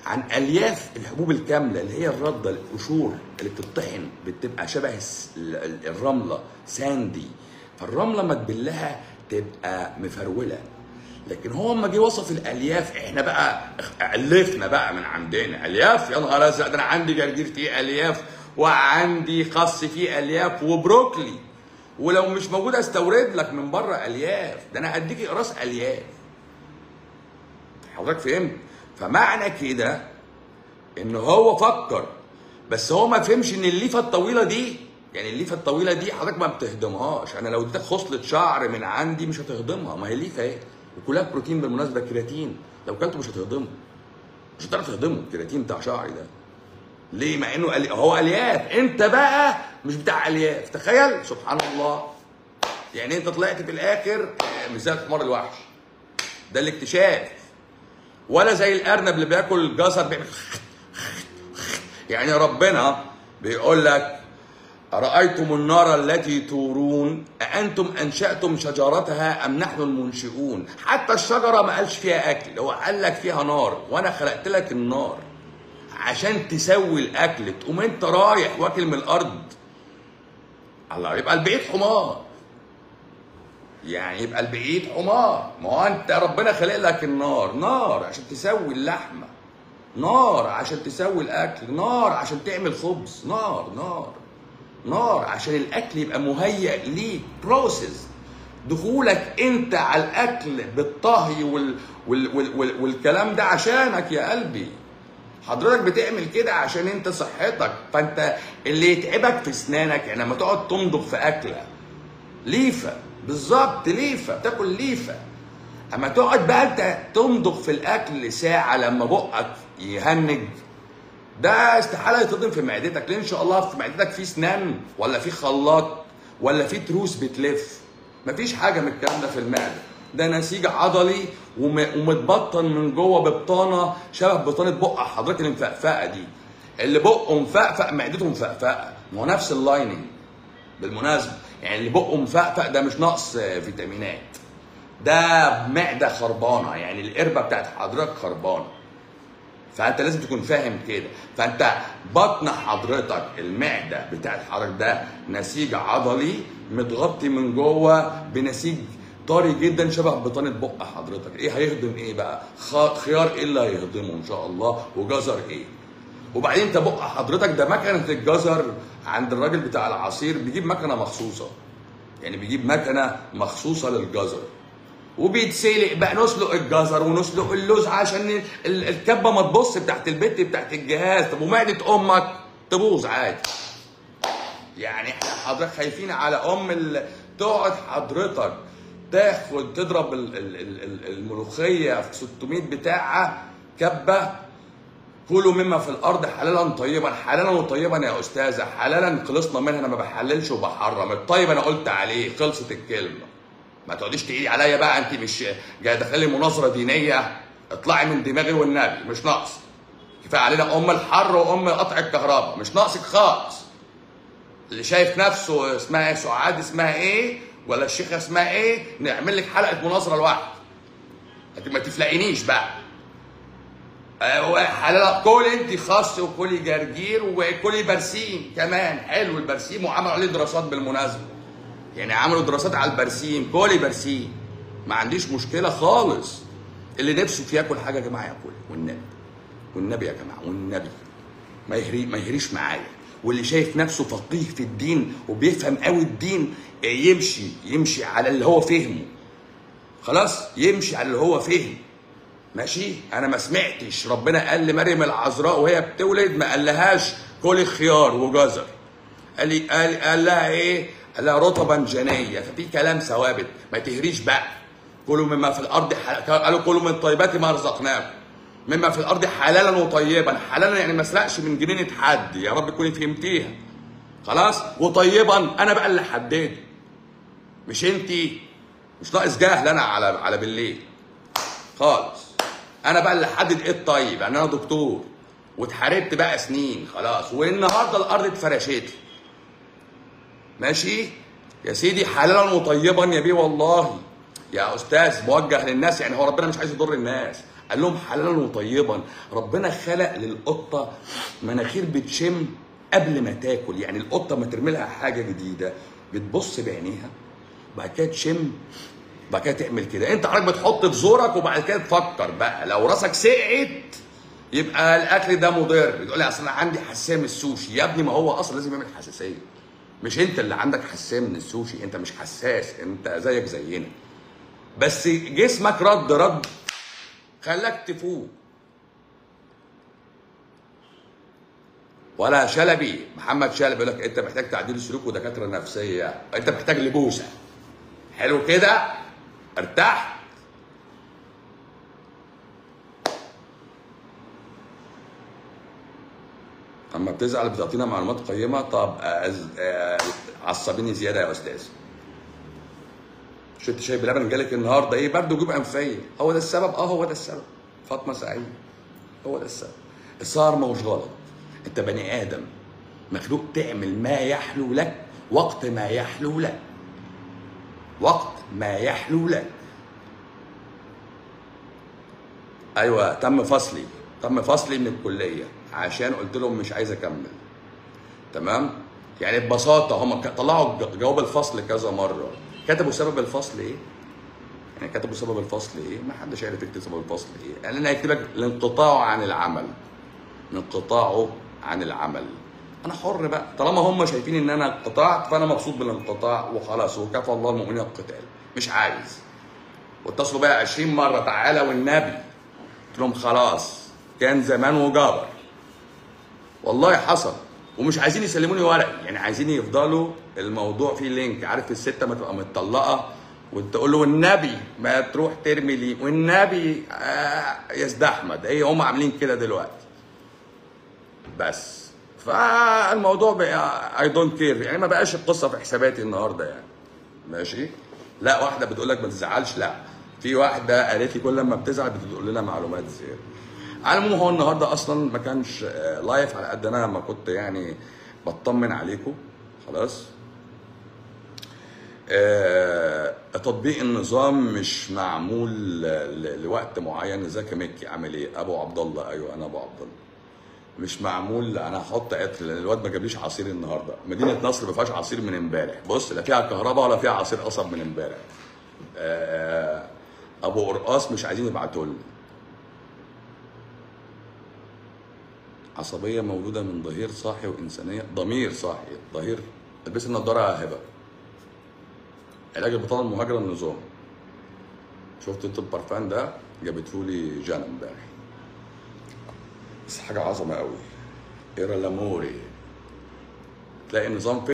عن الياف الحبوب الكامله اللي هي الرده القشور اللي بتطحن بتبقى شبه الس- ال- ال- الرمله ساندي فالرمله ما تبلها تبقى مفروله لكن هو لما جه وصف الالياف احنا بقى الفنا بقى من عندنا الياف يا نهار ازرق ده انا عندي جرجير فيه الياف وعندي خس فيه الياف وبروكلي ولو مش موجود استورد لك من بره الياف ده انا هديك اقراص الياف حضرتك فهمت فمعنى كده ان هو فكر بس هو ما فهمش ان الليفه الطويله دي يعني الليفه الطويله دي حضرتك ما بتهضمهاش انا لو اديتك خصله شعر من عندي مش هتهضمها ما هي ليفه اهي وكلها بروتين بالمناسبه كرياتين لو كلته مش هتهضمه مش هتعرف تهضمه الكرياتين بتاع شعري ده ليه مع انه ألي... هو الياف انت بقى مش بتاع الياف تخيل سبحان الله يعني انت طلعت في الاخر آه، مش زي الحمار الوحش ده الاكتشاف ولا زي الارنب اللي بياكل جزر بيعمل يعني ربنا بيقول لك أرأيتم النار التي تورون أأنتم أنشأتم شجرتها أم نحن المنشئون حتى الشجرة ما قالش فيها أكل هو قال لك فيها نار وأنا خلقت لك النار عشان تسوي الأكل تقوم أنت رايح واكل من الأرض الله يبقى البعيد حمار يعني يبقى البعيد حمار ما هو انت ربنا خلق لك النار نار عشان تسوي اللحمه نار عشان تسوي الاكل نار عشان تعمل خبز نار نار نار عشان الاكل يبقى مهيئ ليك بروسيس دخولك انت على الاكل بالطهي وال وال وال وال والكلام ده عشانك يا قلبي حضرتك بتعمل كده عشان انت صحتك فانت اللي يتعبك في اسنانك يعني لما تقعد تمضغ في اكله ليفه بالظبط ليفه تاكل ليفه اما تقعد بقى انت تمضغ في الاكل ساعه لما بقك يهنج ده استحاله يتهضم في معدتك ليه ان شاء الله في معدتك في سنان ولا في خلاط ولا في تروس بتلف مفيش حاجه من الكلام ده في المعده ده نسيج عضلي وم- ومتبطن من جوه ببطانه شبه بطانه بق حضرتك المفقفقه دي اللي بقه مفقفق معدته مفقفقه ما هو نفس اللايننج بالمناسبه يعني اللي بقه مفقفق ده مش نقص آه، فيتامينات ده معده خربانه يعني القربه بتاعت حضرتك خربانه فانت لازم تكون فاهم كده فانت بطن حضرتك المعده بتاعت حضرتك ده نسيج عضلي متغطي من جوه بنسيج طري جدا شبه بطانه بق حضرتك ايه هيهضم ايه بقى خ- خيار ايه اللي هيهضمه ان شاء الله وجزر ايه وبعدين انت بق حضرتك ده مكنه الجزر عند الراجل بتاع العصير بيجيب مكنه مخصوصه يعني بيجيب مكنه مخصوصه للجزر وبيتسلق بقى نسلق الجزر ونسلق اللوز عشان ال- ال- الكبه ما تبص تحت البت بتاعت الجهاز طب ومعده امك تبوظ عادي يعني احنا حضرتك خايفين على ام ال... تقعد حضرتك تاخد تضرب ال- ال- ال- ال- الملوخيه في 600 بتاعه كبه كلوا مما في الارض حلالا طيبا حلالا وطيبا يا استاذه حلالا خلصنا منها انا ما بحللش وبحرم الطيب انا قلت عليه خلصت الكلمه ما تقعديش تقيلي عليا بقى انت مش جايه داخلي مناظره دينيه اطلعي من دماغي والنبي مش ناقص كفايه علينا ام الحر وام قطع الكهرباء مش ناقصك خالص اللي شايف نفسه اسمها ايه سعاد اسمها ايه ولا الشيخه اسمها ايه نعمل لك حلقه مناظره لوحدك لكن ما تفلقينيش بقى آه، حلال كل انت خس وكلي جرجير وكلي برسيم كمان حلو البرسيم وعملوا عليه دراسات بالمناسبه يعني عملوا دراسات على البرسيم كلي برسيم ما عنديش مشكله خالص اللي نفسه في ياكل حاجه يا جماعه ياكل والنبي والنبي يا جماعه والنبي ما يهري ما يهريش معايا واللي شايف نفسه فقيه في الدين وبيفهم قوي الدين آه، يمشي يمشي على اللي هو فهمه خلاص يمشي على اللي هو فهم ماشي انا ما سمعتش ربنا قال لمريم العذراء وهي بتولد ما قالهاش كلي خيار وجزر قال لي قال قال لها ايه قال لها رطبا جنيه ففي كلام ثوابت ما تهريش بقى كلوا مما في الارض حل... قالوا كلوا من طيبات ما رزقناكم مما في الارض حلالا وطيبا حلالا يعني ما اسرقش من جنينه حد يا رب تكوني فهمتيها خلاص وطيبا انا بقى اللي حددت مش انتي مش ناقص جهل انا على على بالليل خالص انا بقى اللي حدد ايه الطيب يعني انا دكتور واتحاربت بقى سنين خلاص والنهارده الارض اتفرشت ماشي يا سيدي حلالا وطيبا يا بيه والله يا استاذ موجه للناس يعني هو ربنا مش عايز يضر الناس قال لهم حلالا وطيبا ربنا خلق للقطه مناخير بتشم قبل ما تاكل يعني القطه ما ترمي لها حاجه جديده بتبص بعينيها بعد كده تشم بعد كده تعمل كده انت حضرتك بتحط في زورك وبعد كده تفكر بقى لو راسك سقعت يبقى الاكل ده مضر بتقول لي اصل انا عندي حساسيه من السوشي يا ابني ما هو اصلا لازم يعمل حساسيه مش انت اللي عندك حساسيه من السوشي انت مش حساس انت زيك زينا بس جسمك رد رد خلاك تفوق ولا شلبي محمد شلبي يقول لك انت محتاج تعديل سلوك ودكاتره نفسيه انت محتاج لبوسه حلو كده ارتحت اما بتزعل بتعطينا معلومات قيمه طب أز- آه، عصبيني زياده يا استاذ شربت شاي بلبن جالك النهارده ايه برد وجوب انفيه هو ده السبب اه هو ده السبب فاطمه سعيد هو ده السبب السهر ما هوش غلط انت بني ادم مخلوق تعمل ما يحلو لك وقت ما يحلو لك وقت ما يحلو لك ايوه تم فصلي تم فصلي من الكليه عشان قلت لهم مش عايز اكمل تمام يعني ببساطه هم ك- طلعوا ج- جواب الفصل كذا مره كتبوا سبب الفصل ايه يعني كتبوا سبب الفصل ايه ما حدش عارف يكتب سبب الفصل ايه يعني انا هكتب لك الانقطاع عن العمل انقطاعه عن العمل انا حر بقى طالما هم شايفين ان انا انقطعت فانا مبسوط بالانقطاع وخلاص وكفى الله المؤمنين القتال مش عايز واتصلوا بيا 20 مره تعالى والنبي قلت لهم خلاص كان زمان وجبر والله حصل ومش عايزين يسلموني ورقي يعني عايزين يفضلوا الموضوع فيه لينك عارف الست ما تبقى متطلقه وتقول له والنبي ما تروح ترمي لي والنبي آه يا استاذ احمد هي هم عاملين كده دلوقتي بس فالموضوع بقى اي دونت كير يعني ما بقاش القصه في حساباتي النهارده يعني ماشي لا واحده بتقول لك ما تزعلش لا في واحده قالت لي كل ما بتزعل بتقول لنا معلومات زياده على العموم هو النهارده اصلا ما كانش آه، لايف على قد انا ما كنت يعني بطمن عليكم خلاص آه، تطبيق النظام مش معمول ل- ل- لوقت معين ازيك يا مكي عامل ايه ابو عبد الله ايوه انا ابو عبد الله مش معمول انا هحط عطر لان الواد ما جابليش عصير النهارده مدينه نصر ما فيهاش عصير من امبارح بص لا فيها كهرباء ولا فيها عصير قصب من امبارح آه، ابو قرقاص مش عايزين يبعتوا لي عصبيه مولوده من ضمير صاحي وانسانيه ضمير صاحي ضمير البس النضاره يا هبه علاج البطانه المهاجره النظام شفت انت البرفان ده جابته لي جانا امبارح بس حاجه عظمه قوي ايرا لاموري تلاقي النظام